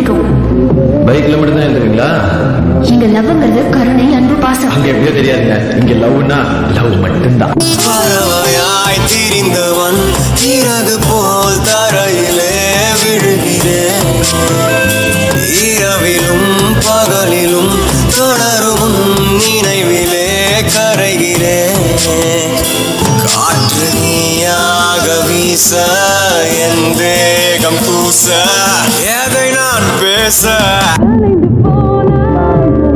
பிடிக்கும் பைக்ல மட்டும் தான் எழுதுவீங்களா இங்க லவ்ங்கிறது கருணை அன்பு பாசம் அங்க எப்படியோ தெரியாதுங்க இங்க லவ்னா லவ் மட்டும்தான் பறவையாய் திரிந்தவன் இறகு போல் தரையிலே விழுகிறேன் இரவிலும் பகலிலும் தொடரும் உன் நினைவிலே கரைகிறேன் காற்று நீயாக வீச என் தேகம் கூச எதை நான் பேச அலைந்து போன